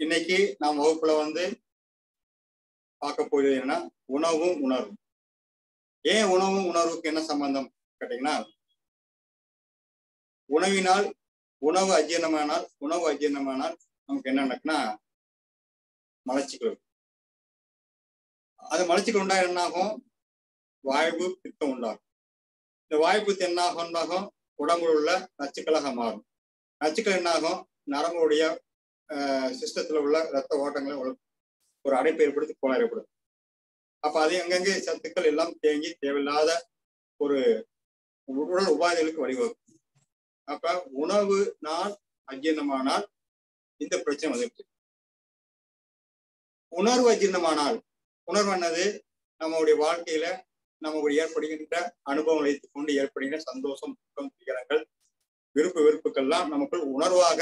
இன்னைக்கு நாம் வகுப்புல வந்து பார்க்க போகிறது என்னன்னா உணவும் உணர்வும் ஏன் உணவும் உணர்வுக்கு என்ன சம்பந்தம் கேட்டீங்கன்னா உணவினால் உணவு அஜீரணமானால் உணவு அஜீரணமானால் நமக்கு என்ன நடக்குன்னா மலச்சிக்கல் அது மலச்சிக்கல் உண்டா என்னாகும் வாய்வு பித்தம் உண்டாகும் இந்த வாய்வு பித்தம் என்னாகும் என்னாகும் உடம்புல உள்ள நச்சுக்களாக மாறும் நச்சுக்கள் என்னாகும் நரம்புடைய சிஸ்டத்துல உள்ள ரத்த ஓட்டங்களை ஒரு அடைப்பு ஏற்படுத்தி கோளாறு ஏற்படுத்தும் அப்ப அது எங்கெங்கே சத்துக்கள் எல்லாம் தேங்கி தேவையில்லாத ஒரு உடல் உபாதைகளுக்கு வழிவகுக்கும் அப்ப உணவு நாள் அஜீர்ணமானால் இந்த பிரச்சனை வந்துருச்சு உணர்வு அஜீர்ணமானால் உணர்வு என்னது நம்மளுடைய வாழ்க்கையில நமக்கு ஏற்படுகின்ற அனுபவங்களை கொண்டு ஏற்படுகின்ற சந்தோஷம் துக்கம் துயரங்கள் விருப்பு வெறுப்புக்கள்லாம் நமக்குள் உணர்வாக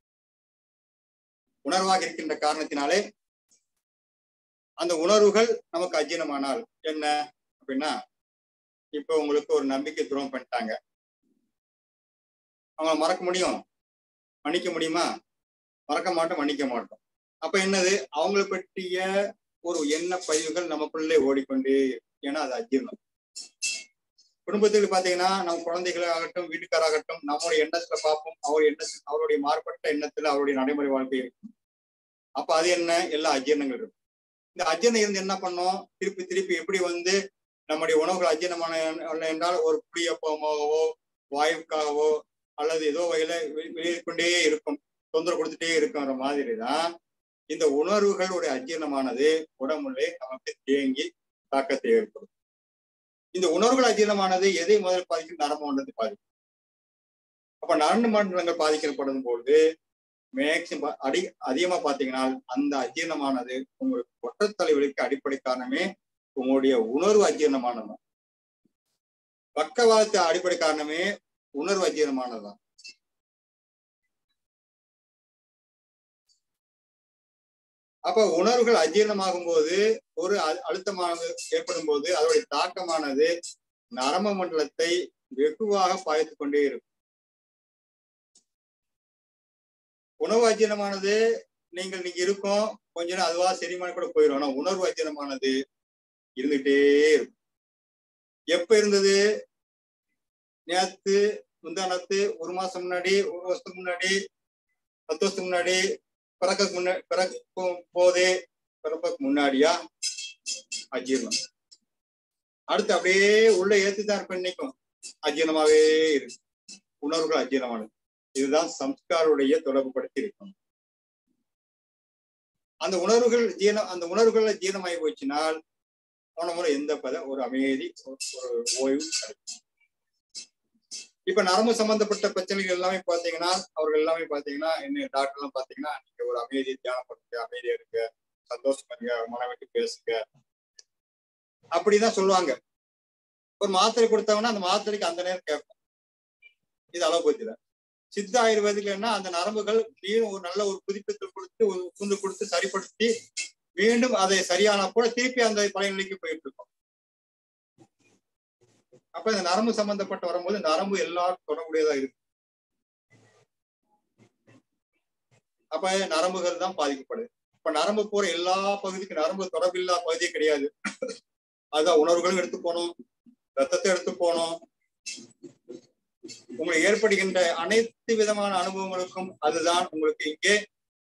உணர்வாக இருக்கின்ற காரணத்தினாலே அந்த உணர்வுகள் நமக்கு அஜீனமானால் என்ன அப்படின்னா இப்போ உங்களுக்கு ஒரு நம்பிக்கை துரோகம் பண்ணிட்டாங்க அவங்கள மறக்க முடியும் மன்னிக்க முடியுமா மறக்க மாட்டோம் மன்னிக்க மாட்டோம் அப்ப என்னது அவங்களை பற்றிய ஒரு எண்ண பதிவுகள் நமக்குள்ளே ஓடிக்கொண்டு ஏன்னா அது அஜீர்ணம் குடும்பத்தில் பாத்தீங்கன்னா நம்ம குழந்தைகளாகட்டும் வீட்டுக்காராகட்டும் நம்மளுடைய எண்ணத்துல பார்ப்போம் அவர் எண்ண அவருடைய மாறுபட்ட எண்ணத்துல அவருடைய நடைமுறை வாழ்க்கை இருக்கும் அப்ப அது என்ன எல்லா அஜீர்ணங்கள் இருக்கும் இந்த அஜீர்ணம் இருந்து என்ன பண்ணோம் திருப்பி திருப்பி எப்படி வந்து நம்முடைய உணவுகள் அஜீர்ணமான என்றால் ஒரு புளியப்பமாகவோ வாயுக்காகவோ அல்லது ஏதோ வகையில வெளியேறிக்கொண்டே இருக்கும் தொந்தரவு கொடுத்துட்டே இருக்குங்கிற மாதிரி தான் இந்த உணர்வுகளுடைய அஜீர்ணமானது உடம்புலே நமக்கு தேங்கி தாக்கத்தை ஏற்படும் இந்த உணர்வுகள் அஜீர்ணமானது எதை முதல் பாதிக்கும் நரம்பு மண்டலத்தை பாதிக்கும் அப்ப நரம்பு மண்டலங்கள் பாதிக்கப்படும் பொழுது மேக்சிமம் அடி அதிகமா பாத்தீங்கன்னா அந்த அஜீர்ணமானது உங்களுக்கு ஒற்றத்தலைவலிக்கு அடிப்படை காரணமே உங்களுடைய உணர்வு அஜீர்ணமானது பக்கவாதத்து அடிப்படை காரணமே உணர்வு அஜீர்ணமானதுதான் அப்ப உணர்வுகள் அஜீர்ணமாகும் போது ஒரு அழுத்தமானது ஏற்படும் போது அதோடைய தாக்கமானது நரம்பு மண்டலத்தை வெகுவாக பாய்த்து கொண்டே இருக்கும் உணவு அஜீரணமானது நீங்கள் நீங்க இருக்கோம் கொஞ்ச நேரம் அதுவா செரிமான கூட போயிடும் ஆனா உணர்வு அஜீரணமானது இருந்துகிட்டே இருக்கும் எப்ப இருந்தது நேத்து முந்தானத்து ஒரு மாசம் முன்னாடி ஒரு வருஷத்துக்கு முன்னாடி பத்து வருஷத்துக்கு முன்னாடி பிறக்க முன்னாடி பிறக்கும் போதே பிறப்புக்கு முன்னாடியா அஜீர்ணம் அடுத்து அப்படியே உள்ள ஏத்துதான் இருப்ப நினைக்கும் அஜீர்ணமாவே இருக்கு உணர்வுகள் அஜீர்ணமானது இதுதான் சம்ஸ்காருடைய தொடர்பு படுத்தி இருக்கும் அந்த உணர்வுகள் ஜீரணம் அந்த உணர்வுகள் ஜீரணமாகி போச்சுனால் போன முறை எந்த பத ஒரு அமைதி ஒரு ஓய்வு கிடைக்கும் இப்ப நரம்பு சம்பந்தப்பட்ட பிரச்சனைகள் எல்லாமே பாத்தீங்கன்னா அவர்கள் எல்லாமே பாத்தீங்கன்னா என்ன டாக்டர் எல்லாம் பாத்தீங்கன்னா நீங்க ஒரு அமைதியை தியானம் பண்ணுங்க அமைதியா இருங்க சந்தோஷம் பண்ணுங்க மன விட்டு பேசுங்க அப்படிதான் சொல்லுவாங்க ஒரு மாத்திரை கொடுத்தவங்கன்னா அந்த மாத்திரைக்கு அந்த நேரம் கேட்கும் இது அலோபதி தான் சித்த ஆயுர்வேதிகன்னா அந்த நரம்புகள் மீண்டும் ஒரு நல்ல ஒரு புதுப்பித்து கொடுத்து ஒரு புந்து கொடுத்து சரிப்படுத்தி மீண்டும் அதை சரியான போல திருப்பி அந்த பழைய நிலைக்கு போயிட்டு இருக்கும் அப்ப இந்த நரம்பு சம்பந்தப்பட்ட வரும்போது நரம்பு எல்லாரும் தொடர்புடையதா இருக்கு அப்ப நரம்புகள் தான் பாதிக்கப்படுது இப்ப நரம்பு போற எல்லா பகுதிக்கும் நரம்பு தொடர்பில்லா பகுதியே கிடையாது அதுதான் உணர்வுகளும் எடுத்து போனோம் ரத்தத்தை எடுத்து போனோம் உங்களுக்கு ஏற்படுகின்ற அனைத்து விதமான அனுபவங்களுக்கும் அதுதான் உங்களுக்கு இங்கே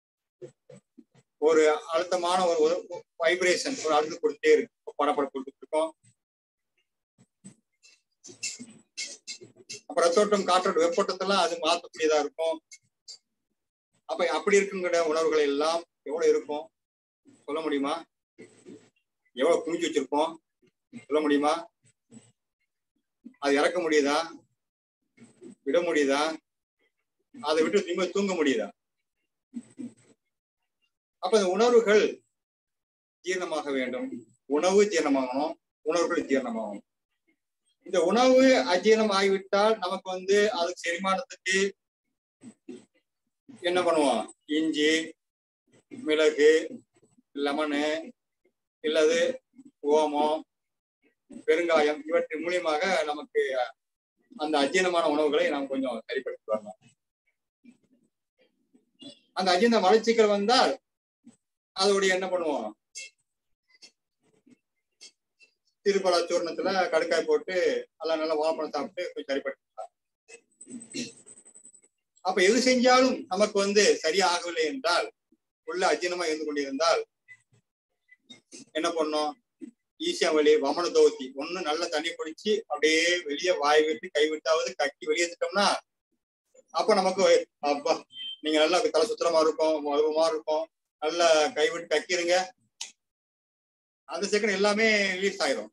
ஒரு அழுத்தமான ஒரு வைப்ரேஷன் ஒரு அழுத்தம் கொடுத்தே இருக்கு படப்பட கொடுத்துட்டு இருக்கோம் அப்ப ரத்தோட்டம் காற்றோட்ட வெப்போட்டத்தெல்லாம் அது மாற்றக்கூடியதா இருக்கும் அப்ப அப்படி இருக்குங்கிற உணர்வுகள் எல்லாம் எவ்வளவு இருக்கும் சொல்ல முடியுமா எவ்வளவு குமிச்சு வச்சிருப்போம் சொல்ல முடியுமா அது இறக்க முடியுதா விட முடியுதா அதை விட்டு திரும்ப தூங்க முடியுதா அப்ப இந்த உணர்வுகள் ஜீரணமாக வேண்டும் உணவு ஜீரணமாகணும் உணர்வுகள் ஜீரணமாகணும் இந்த உணவு அஜீரணம் ஆகிவிட்டால் நமக்கு வந்து அதுக்கு செரிமானத்துக்கு என்ன பண்ணுவோம் இஞ்சி மிளகு லெமனு இல்லது ஓமம் பெருங்காயம் இவற்றின் மூலியமாக நமக்கு அந்த அஜீரணமான உணவுகளை நாம் கொஞ்சம் சரிப்படுத்தி வரலாம் அந்த அஜீரண மலச்சிக்கல் வந்தால் அதோடைய என்ன பண்ணுவோம் திருப்பலா சூர்ணத்துல கடுக்காய் போட்டு எல்லாம் நல்லா வாழைப்பழம் சாப்பிட்டு கொஞ்சம் சரிப்பட்டு அப்ப எது செஞ்சாலும் நமக்கு வந்து சரியா ஆகவில்லை என்றால் உள்ள அஜீனமா இருந்து கொண்டிருந்தால் என்ன பண்ணோம் ஈஸியா வழி வமன தோத்தி ஒண்ணு நல்ல தண்ணி குடிச்சு அப்படியே வெளியே வாய் விட்டு கை விட்டாவது கக்கி வெளியேற்றிட்டோம்னா அப்ப நமக்கு அப்பா நீங்க நல்லா தலை சுத்தரமா இருக்கும் வலுவமா இருக்கும் நல்லா கை விட்டு கக்கிருங்க அந்த செகண்ட் எல்லாமே ரிலீஸ் ஆயிரும்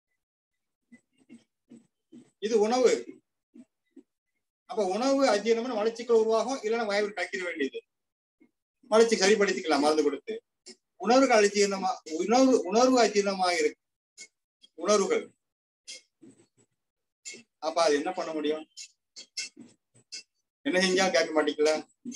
இது உணவு அப்ப உணவு அஜீரணம்னு மலச்சிக்கல் உருவாகும் இல்லைன்னா வாய் விட்டு கக்கிட வேண்டியது மலச்சி சரிப்படுத்திக்கலாம் மருந்து கொடுத்து உணர்வுகள் அஜீரணமா உணர்வு உணர்வு அஜீரணமா இருக்கு உணர்வுகள் அப்ப அது என்ன பண்ண முடியும் என்ன செஞ்சா கேட்க மாட்டீங்களா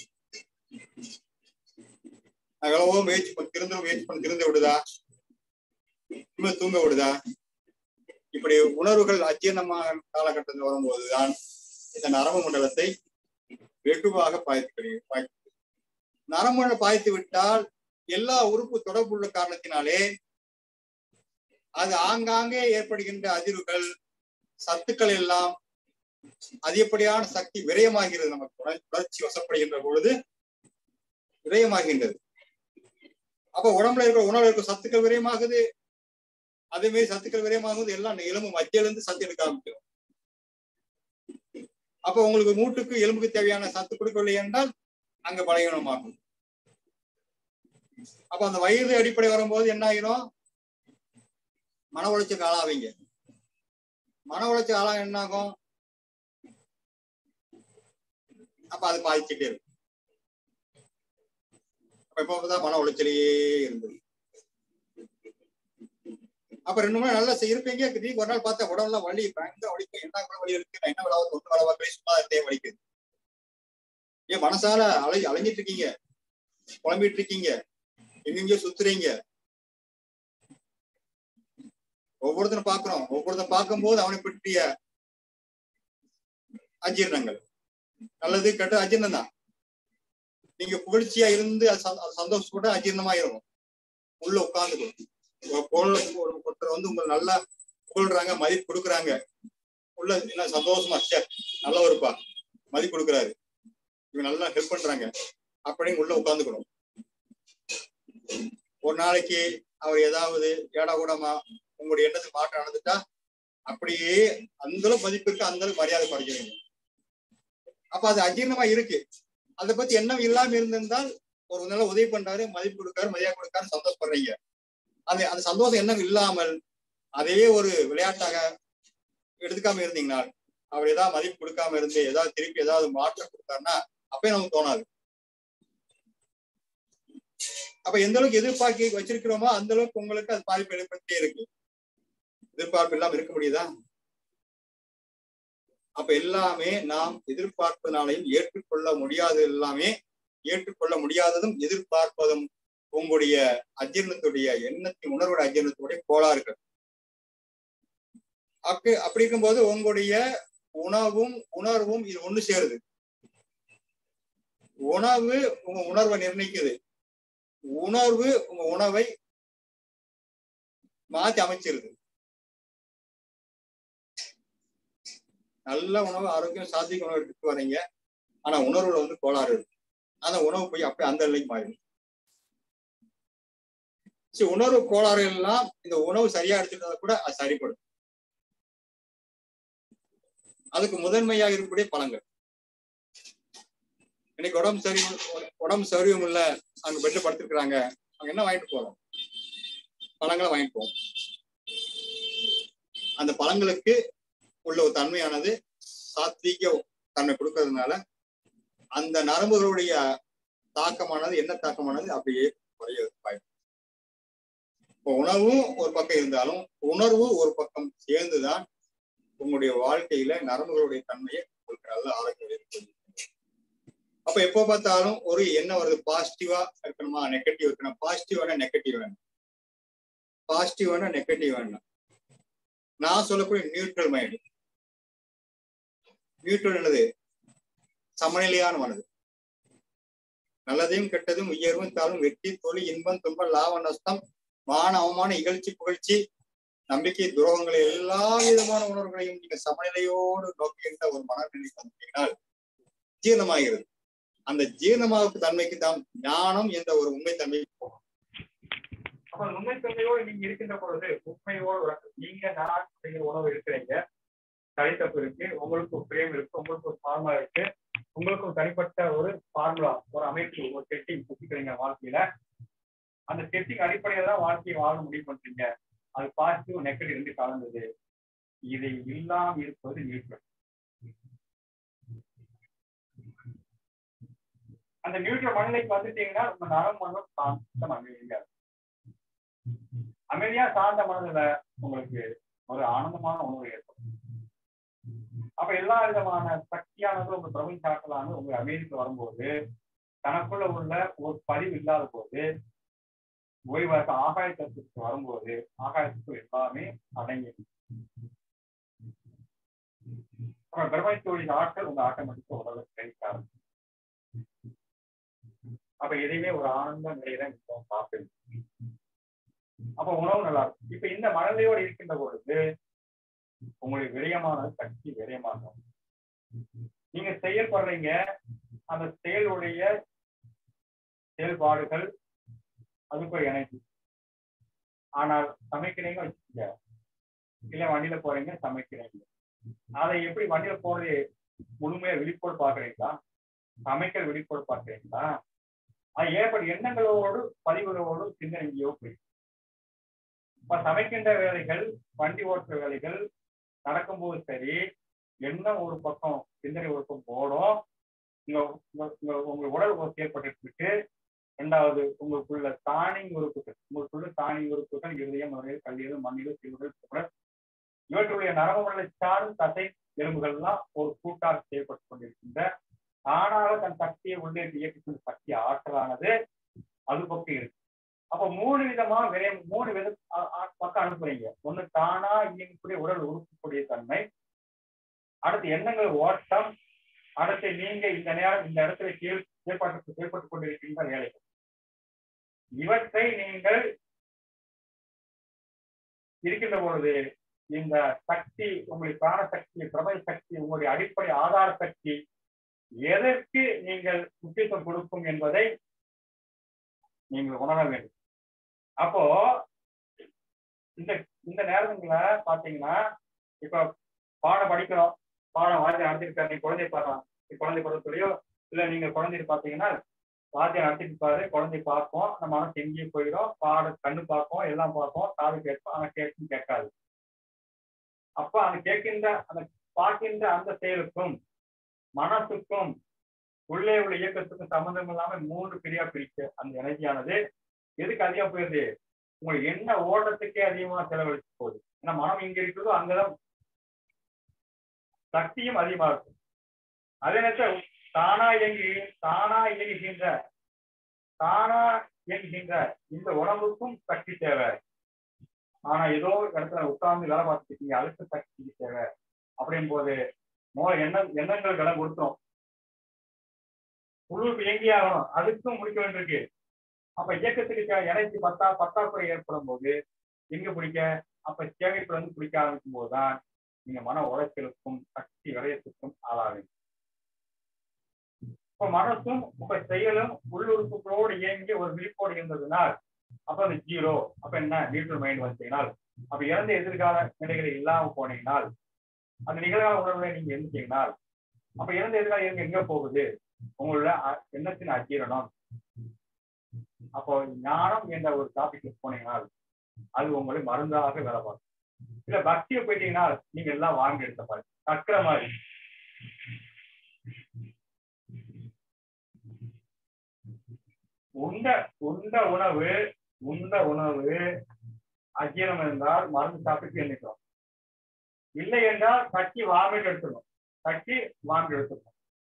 எவ்வளவோ முயற்சி பண்ணி திருந்த முயற்சி பண்ணி திருந்த விடுதா இன்னும் தூங்க விடுதா இப்படி உணர்வுகள் அஜீரணமான காலகட்டத்தில் வரும்போதுதான் இந்த நரம்பு மண்டலத்தை வெகுவாக பாய்த்து பாய்த்து நரம்பு மண்டலம் பாய்த்து விட்டால் எல்லா உறுப்பு தொடர்புள்ள காரணத்தினாலே அது ஆங்காங்கே ஏற்படுகின்ற அதிர்வுகள் சத்துக்கள் எல்லாம் அதிகப்படியான சக்தி விரயமாகிறது நமக்கு உணர்ச்சி வசப்படுகின்ற பொழுது விரயமாகின்றது அப்ப உடம்புல இருக்கிற உணவுல இருக்கிற சத்துக்கள் விரயமாகுது அதே மாதிரி சத்துக்கள் விரயமாகுது எல்லாம் எலும்பு மத்தியில இருந்து சத்து எடுக்க ஆரம்பிக்கும் அப்ப உங்களுக்கு மூட்டுக்கு எலும்புக்கு தேவையான சத்து கொடுக்கவில்லை என்றால் அங்க பலகீனமாகும் அப்ப அந்த வயது அடிப்படை வரும்போது என்ன ஆகிரும் மன உளைச்சல் ஆளாவீங்க மன உளைச்சல் ஆளா என்ன ஆகும் அப்ப அது பாதிச்சுட்டே இருக்கும் அப்ப இப்பதான் மன உளைச்சலையே இருந்தது அப்ப ரெண்டு மூணு நல்லா இருப்பீங்க திடீர்னு ஒரு நாள் பார்த்தா உடம்புலாம் வலி பயங்கர வலிக்கும் என்ன கூட வலி இருக்கு நான் என்ன விழாவை தொண்டு விழாவை சும்மா இருந்தே வலிக்குது ஏன் மனசால அலை அலைஞ்சிட்டு இருக்கீங்க புலம்பிட்டு இருக்கீங்க எங்கெங்கயோ சுத்துறீங்க ஒவ்வொருத்தரும் பாக்குறோம் ஒவ்வொருத்தரும் பார்க்கும்போது அவனை பற்றிய அஜீரணங்கள் நல்லது கெட்ட அஜீர்ணம் தான் நீங்க புகழ்ச்சியா இருந்து சந்தோஷப்பட அஜீர்ணமா இருக்கும் உள்ள உட்கார்ந்து ஒருத்தர் வந்து உங்களை நல்லா புகழ்றாங்க மதிப்பு கொடுக்குறாங்க உள்ள என்ன சந்தோஷமா சே நல்ல ஒருப்பா மதிப்பு கொடுக்குறாரு இவங்க நல்லா ஹெல்ப் பண்றாங்க அப்படின்னு உள்ள உட்காந்துக்கணும் ஒரு நாளைக்கு அவர் ஏதாவது ஏடா கூடமா உங்களுடைய எண்ணத்துக்கு மாற்றம் நடந்துட்டா அப்படியே அந்த அளவு மதிப்பு இருக்கு அந்த அளவுக்கு மரியாதை படிக்கிறீங்க அப்ப அது அஜீர்ணமா இருக்கு அதை பத்தி எண்ணம் இல்லாம இருந்திருந்தால் ஒரு நல்ல உதவி பண்றாரு மதிப்பு கொடுக்காரு மரியாதை கொடுக்காரு சந்தோஷப்படுறீங்க அந்த அந்த சந்தோஷம் எண்ணம் இல்லாமல் அதையே ஒரு விளையாட்டாக எடுத்துக்காம இருந்தீங்கன்னா அவர் ஏதாவது மதிப்பு கொடுக்காம இருந்து ஏதாவது திருப்பி ஏதாவது மாற்றம் கொடுத்தாருன்னா அப்பயே நமக்கு தோணாது அப்ப எந்த அளவுக்கு எதிர்பார்க்கி வச்சிருக்கிறோமோ அந்த அளவுக்கு உங்களுக்கு அது பாதிப்பு ஏற்படுத்தே இருக்கு எதிர்பார்ப்பு இல்லாம இருக்க முடியுதா அப்ப எல்லாமே நாம் எதிர்பார்ப்பதனாலையும் ஏற்றுக்கொள்ள முடியாது எல்லாமே ஏற்றுக்கொள்ள முடியாததும் எதிர்பார்ப்பதும் உங்களுடைய அஜீர்ணத்துடைய எண்ணத்தின் உணர்வோட அஜீர்ணத்துடைய கோளாறுகள் அப்படி அப்படி இருக்கும்போது உங்களுடைய உணவும் உணர்வும் இது ஒண்ணு சேருது உணவு உங்க உணர்வை நிர்ணயிக்குது உணர்வு உங்க உணவை மாத்தி அமைச்சிருது நல்ல உணவு ஆரோக்கியம் சாத்விக உணவு எடுத்து வரீங்க ஆனா உணர்வுல வந்து கோளாறு இருக்கு அந்த உணவு போய் அப்படியே அந்த நிலைக்கு மாறிடும் சரி உணர்வு கோளாறு எல்லாம் இந்த உணவு சரியா எடுத்துட்டா கூட அது சரிப்படும் அதுக்கு முதன்மையாக இருக்கக்கூடிய பழங்கள் இன்னைக்கு உடம்பு சரி உடம்பு சரியும் இல்ல அங்க பெட்ல படுத்துருக்காங்க அங்க என்ன வாங்கிட்டு போறோம் பழங்களை வாங்கிட்டு போவோம் அந்த பழங்களுக்கு உள்ள ஒரு தன்மையானது சாத்வீக தன்மை கொடுக்கறதுனால அந்த நரம்புகளுடைய தாக்கமானது என்ன தாக்கமானது அப்படியே குறைய வாய்ப்பு இப்போ உணவும் ஒரு பக்கம் இருந்தாலும் உணர்வு ஒரு பக்கம் சேர்ந்துதான் உங்களுடைய வாழ்க்கையில நரம்புகளுடைய தன்மையை உங்களுக்கு நல்ல ஆரோக்கியம் ஏற்படுது அப்ப எப்போ பார்த்தாலும் ஒரு என்ன வருது பாசிட்டிவா இருக்கணுமா நெகட்டிவ் இருக்கணும் பாசிட்டிவ் வேணா நெகட்டிவ் வேணும் பாசிட்டிவ் வேணா நெகட்டிவ் வேணும் நான் சொல்லக்கூடிய நியூட்ரல் மைண்ட் நியூட்ரல் என்னது சமநிலையான மனது நல்லதையும் கெட்டதும் உயர்வும் தாழ்வும் வெற்றி தோல்வி இன்பம் துன்பம் லாப நஷ்டம் மான அவமான இகழ்ச்சி புகழ்ச்சி நம்பிக்கை துரோகங்களை எல்லா விதமான உணர்வுகளையும் நீங்க சமநிலையோடு நோக்கின்ற ஒரு மனநிலை தந்தீங்கனால் ஜீரணமாகிறது அந்த ஜீரணமாகும் தன்மைக்கு தான் ஞானம் என்ற ஒரு உண்மை தன்மை அப்ப உண்மைத்தன்மையோடு நீங்க இருக்கின்ற பொழுது உண்மையோடு உறக்க- நீங்க நான் அப்படிங்கிற உணவு இருக்கிறீங்க தனித்தப்பு இருக்கு உங்களுக்கு ஒரு பிரேம் இருக்கு உங்களுக்கு ஒரு ஃபார்முலா இருக்கு உங்களுக்கு ஒரு தனிப்பட்ட ஒரு ஃபார்முலா ஒரு அமைப்பு ஒரு செட்டிங் குத்திக்கிறீங்க வாழ்க்கையில அந்த செட்டிங் அடிப்படையில தான் வாழ்க்கையை வாழ முடிவு பண்றீங்க அது பாசிட்டிவ் நெகட்டிவ் ரெண்டு கலந்தது இதை இல்லாம இருப்பது நியூட்ரல் அந்த நியூட்ரல் மனநிலைக்கு வந்துட்டீங்கன்னா உங்க நரம் மனம் சாந்தம் அமைதியா இருக்கும். அமைதியா சார்ந்த மனதுல உங்களுக்கு ஒரு ஆனந்தமான உணர்வு ஏற்படும் அப்ப எல்லா விதமான சக்தியானது உங்க பிரபஞ்ச ஆற்றலானது உங்க அமைதிக்கு வரும்போது தனக்குள்ள உள்ள ஒரு பதிவு இல்லாத போது ஓய்வாக ஆகாயத்திற்கு வரும்போது ஆகாயத்துக்கு எல்லாமே அடங்கி அப்ப பிரபஞ்சத்தோடைய ஆற்றல் உங்க ஆட்டோமேட்டிக்கா உடலுக்கு கிடைக்காது அப்ப எதையுமே ஒரு ஆனந்த நிலையில நீங்க சாப்பிடுங்க அப்ப உணவு நல்லா இருக்கும் இப்ப இந்த மனநிலையோடு இருக்கின்ற பொழுது உங்களுக்கு விரயமானது சக்தி விரயமாகும் நீங்க செயல்படுறீங்க அந்த செயலுடைய செயல்பாடுகள் அதுக்கு ஒரு எனர்ஜி ஆனால் சமைக்கிறீங்க வச்சுக்கோங்க இல்ல வண்டியில போறீங்க சமைக்கிறீங்க அதை எப்படி வண்டியில போறது முழுமையா விழிப்போடு பாக்குறீங்களா சமைக்கிற விழிப்போடு பாக்குறீங்களா அது ஏற்படும் எண்ணங்களோடு பதிவுகளோடு சிந்தனை எங்கேயோ போய் இப்ப சமைக்கின்ற வேலைகள் வண்டி ஓட்டுற வேலைகள் நடக்கும்போது சரி எண்ணம் ஒரு பக்கம் சிந்தனை ஒரு பக்கம் போடும் உங்க உங்க- உங்க- உங்க உடல் உறுப்பு ஏற்பட்டு இருக்கு ரெண்டாவது உங்களுக்குள்ள தானி உறுப்புகள் உங்களுக்குள்ள தானி உறுப்புகள் இருதயம் நுரையீரல் கல்லீரல் மண்ணீரல் சிறுகுடல் சுகர் இவற்றுடைய நரம்புகளை சார்ந்த தசை எலும்புகள் எல்லாம் ஒரு கூட்டாக செய்யப்பட்டு கொண்டிருக்கின்ற தானாக தன் சக்தியை உள்ளே இயக்கின்ற சக்தி ஆற்றலானது அது பக்கம் இருக்கு அப்ப மூணு விதமா விரைவு மூணு வித அ- அ- பக்கம் அனுப்புறீங்க ஒண்ணு தானா இயங்கக்கூடிய உடல் உறுப்புக்கூடிய தன்மை அடுத்து எண்ணங்கள் ஓட்டம் அடுத்து நீங்க இந்த நேரம் இந்த இடத்துல கீழ் செயல்பாட்டு செயல்பட்டுக் கொண்டிருக்கின்ற வேலைகள் இவற்றை நீங்கள் இருக்கின்ற பொழுது இந்த சக்தி உங்களுடைய பிராண சக்தி பிரபஞ்ச சக்தி உங்களுடைய அடிப்படை ஆதார சக்தி எதற்கு நீங்கள் முக்கியத்துவம் கொடுக்கும் என்பதை நீங்கள் உணர வேண்டும் அப்போ இந்த இந்த நேரங்கள்ல பாத்தீங்கன்னா இப்ப பாடம் படிக்கிறோம் பாடம் வாத்தியம் நடத்திருக்காரு நீ குழந்தை பாடுறான் நீ குழந்தை பருவத்துலயோ இல்ல நீங்க குழந்தைய பாத்தீங்கன்னா வாத்தியம் நடத்திட்டு பாரு குழந்தை பார்ப்போம் நம்ம மனசு எங்கேயும் போயிடும் பாட கண்ணு பார்ப்போம் எல்லாம் பார்ப்போம் காது கேட்போம் ஆனா கேட்கும் கேட்காது அப்ப அந்த கேட்கின்ற அந்த பார்க்கின்ற அந்த செயலுக்கும் மனசுக்கும் உள்ளே உள்ள இயக்கத்துக்கும் சம்பந்தம் இல்லாம மூன்று பிரியா பிரிக்க அந்த எனர்ஜியானது எதுக்கு அதிகமா போயிருது உங்களுக்கு என்ன ஓட்டத்துக்கே அதிகமா செலவழிச்சு போகுது ஏன்னா மனம் எங்க இருக்குதோ அங்கதான் சக்தியும் அதிகமா இருக்கும் அதே நேரத்தில் தானா இயங்கி தானா இயங்குகின்ற தானா இயங்குகின்ற இந்த உடம்புக்கும் சக்தி தேவை ஆனா ஏதோ இடத்துல உட்கார்ந்து வேலை பார்த்துருக்கீங்க அழுத்த சக்தி தேவை அப்படின் போது மூளை எண்ணம் எண்ணங்கள் கடன் கொடுத்தோம் உள்ளுக்கு இயங்கி ஆகணும் அதுக்கும் முடிக்க வேண்டியிருக்கு அப்ப இயக்கத்துக்கு எனர்ஜி பத்தா பத்தாக்குறை ஏற்படும் போது எங்க பிடிக்க அப்ப சேமிப்பு வந்து பிடிக்க ஆரம்பிக்கும் போதுதான் நீங்க மன உளைச்சலுக்கும் சக்தி விரயத்துக்கும் ஆளாவீங்க இப்ப மனசும் உங்க செயலும் உள்ளுறுப்புகளோடு இயங்கி ஒரு விழிப்போடு இருந்ததுனால் அப்ப அந்த ஜீரோ அப்ப என்ன நியூட்ரல் மைண்ட் வந்தீங்கனால் அப்ப இறந்த எதிர்கால நிலைகளை இல்லாம போனீங்கனால் அந்த நிகழ்கால உணர்வுகளை நீங்க இருந்தீங்கனால் அப்ப இறந்த எதிர்காலம் எங்க எங்க போகுது உங்களோட அ- எண்ணத்தின் அஜீரணம் அப்போ ஞானம் என்ற ஒரு டாபிக் போனீங்கனால் அது உங்களை மருந்தாக வேலை பார்க்கும் இல்ல பக்தியை போயிட்டீங்கன்னா நீங்க எல்லாம் வாங்கி எடுத்த மாதிரி கற்கிற மாதிரி உண்ட உண்ட உணவு உண்ட உணவு அஜீரணம் இருந்தால் மருந்து சாப்பிட்டு எண்ணிக்கிறோம் இல்லை என்றால் கட்டி வாமிட்டு எடுத்துக்கணும் கட்டி வாமிட்டு எடுத்துக்கணும்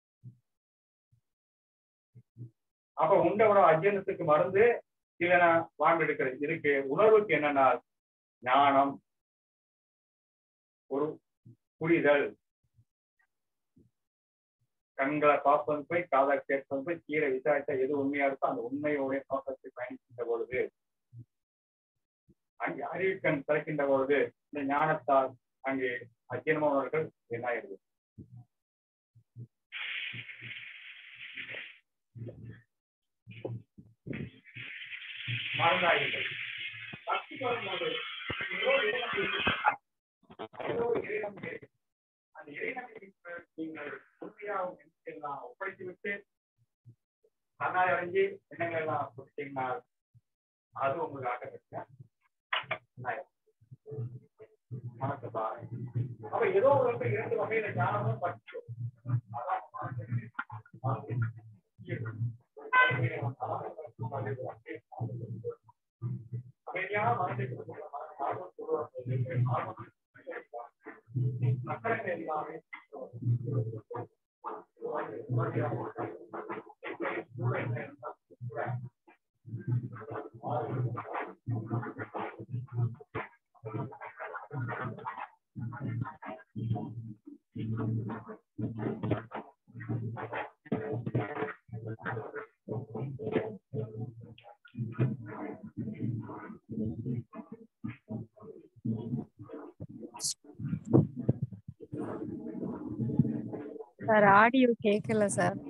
அப்ப உண்ட உணவு அஜீரணத்துக்கு மருந்து இல்லைன்னா வாமிட்டு எடுக்கிறது இதுக்கு உணர்வுக்கு என்னன்னா ஞானம் ஒரு புரிதல் கண்களை பார்ப்பது போய் காதை கேட்பது போய் கீரை விசாரித்தா எது உண்மையா இருக்கோ அந்த உண்மையோடைய நோக்கத்தை பயணிக்கின்ற பொழுது அங்கே அறிவு கண் திறக்கின்ற பொழுது இந்த ஞானத்தால் அங்கே அஜீனமானவர்கள் என்ன ஆயிடுது மறந்தாயிர்கள் பக்தி வரும்போது ஏதோ இறைவன் ஏதோ இறைவன் அந்த இறைவனுக்கு நீங்கள் உண்மையாக எல்லாம் ஒப்படைத்து விட்டு கண்ணாடி அடைஞ்சு எண்ணங்கள் எல்லாம் கொடுத்தீங்கன்னா அது உங்களுக்கு ஆட்டப்பட்ட மனசு பாருங்க அப்ப ஏதோ ஒரு வந்து இரண்டு வகையில ஞானமும் பற்றும் அதான் மனசுக்கு அமைதியான மனதை மக்களுக்கு எல்லாமே சார் ஆடியோ கேட்கல சார்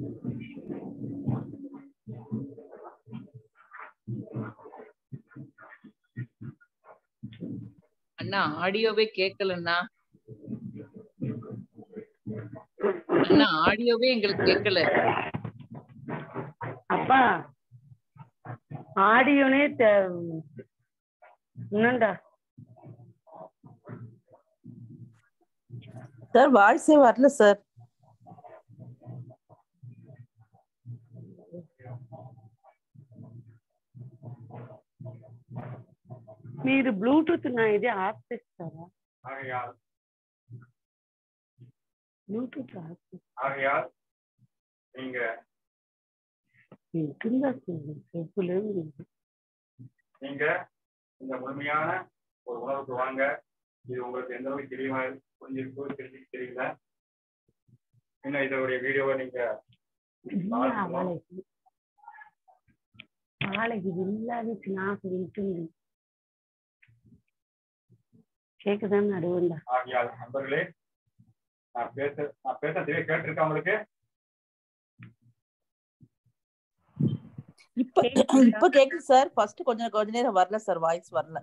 அண்ணா ஆடியோவே கேட்கலண்ணா அண்ணா ஆடியோவே எங்களுக்கு கேட்கல அப்பா ஆடியோனே என்னண்டா சார் வாய்ஸே வரல சார் మీరు బ్లూటూత్ నా ఇది ఆఫ్ చేస్తారా ஆகையால் బ్లూటూత్ ఆఫ్ చేస్తారా ஆகையால் நீங்க ఉంటుందా చెప్పులేదు நீங்க இந்த முழுமையான ஒரு உணவுக்கு வாங்க இது உங்களுக்கு எந்த அளவுக்கு தெரியவா புரிஞ்சிருக்கோ தெரிஞ்சு தெரியல இன்னும் இதோடைய வீடியோவை நீங்க వాళ్ళకి వాళ్ళకి ఇల్లాది నాకు వింటుంది கேக்குதான்னு நடுவுண்டா ஆகையால் நண்பர்களே நான் பேச நான் பேச தெரிய கேட்டிருக்கேன் உங்களுக்கு இப்ப இப்ப கேக்குது சார் ஃபர்ஸ்ட் கொஞ்சம் கொஞ்ச நேரம் வரல சார் வாய்ஸ் வரல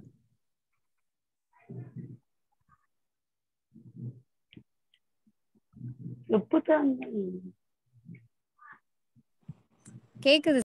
చెప్పుతా கேக்குது